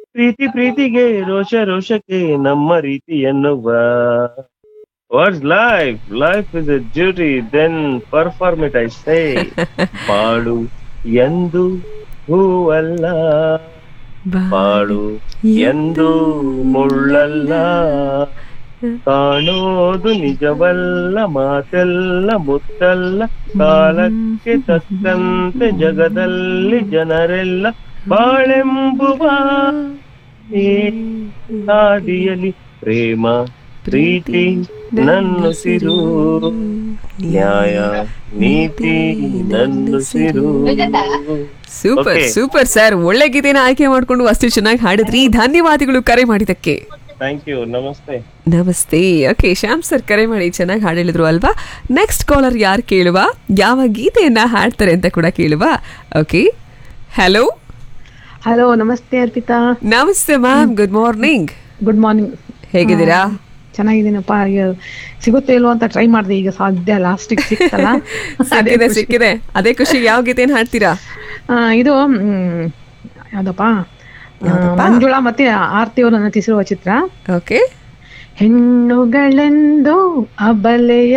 ಪ್ರೀತಿ ಪ್ರೀತಿಗೆ ರೋಷ ರೋಷಕ್ಕೆ ನಮ್ಮ ರೀತಿ ಎನ್ನುವ what's life life is a duty then perform it I say ಬಾಳು ಎಂದು ಹೂವಲ್ಲ ಬಾಳು ಎಂದು ಮುಳ್ಳಲ್ಲ ಕಾಣೋದು ನಿಜವಲ್ಲ ಮಾತೆಲ್ಲ ಮುತ್ತಲ್ಲ ಕಾಲಕ್ಕೆ ತಕ್ಕಂತೆ ಜಗದಲ್ಲಿ ಜನರೆಲ್ಲ ಬಾಳೆಂಬುವ ಈ ಹಾದಿಯಲ್ಲಿ ಪ್ರೇಮ ಪ್ರೀತಿ ನನ್ನುಸಿರು ನ್ಯಾಯ ನೀತಿ ನನ್ನುಸಿರು ಸೂಪರ್ Okay. ಸೂಪರ್ ಸರ್ ಒಳ್ಳೆ ಗೀತೆನ ಆಯ್ಕೆ ಮಾಡ್ಕೊಂಡು ಅಷ್ಟು ಚೆನ್ನಾಗಿ ಹಾಡಿದ್ರಿ ಧನ್ಯವಾದಗಳು ಕರೆ ಮಾಡಿದಕ್ಕೆ ಥ್ಯಾಂಕ್ ಯು ನಮಸ್ತೆ ನಮಸ್ತೆ ಓಕೆ ಶ್ಯಾಮ್ ಸರ್ ಕರೆ ಮಾಡಿ ಚೆನ್ನಾಗಿ ಹಾಡು ಹೇಳಿದ್ರು ಅಲ್ವಾ ನೆಕ್ಸ್ಟ್ ಕಾಲರ್ ಯಾರು ಕೇಳುವ ಯಾವ ಗೀತೆಯನ್ನ ಹಾಡ್ತಾರೆ ಅಂತ ಕೂಡ ಕೇಳುವ ಓಕೆ ಹಲೋ ಹಲೋ ನಮಸ್ತೆ ಅರ್ಪಿತಾ ನಮಸ್ತೆ ma'am good morning good morning ಹೇಗಿದ್ದೀರಾ ಚೆನ್ನಾಗಿದ್ದೀನಪ್ಪ ಈಗ ಸಿಗುತ್ತೆ ಇಲ್ವೋ ಅಂತ ಟ್ರೈ ಮಾಡಿದೆ ಈಗ ಸಾಧ್ಯ ಲಾಸ್ಟಿಗೆ ಸಿಕ್ತಲ್ಲ ಅದೇ ಸಿಕ್ಕಿದೆ ಖುಷಿ. ಸಿಕ್ಕಿದೆ ಅದೇ ಖುಷಿ ಯಾವ ಗೀತೆನ ಹಾಡ್ತೀರಾ ಆ, ಇದು ಮ್, ಯಾವ್ದಪ್ಪ ಆ, ಯಾವ್ದಪ್ಪ? ಮಂಜುಳಾ ಮತ್ತೆ ಆರ್ತಿ ಅವರು ನಟಿಸಿರುವ ಚಿತ್ರ ಓಕೆ ಹೆಣ್ಣುಗಳೆಂದು ಅಬಲೆಯ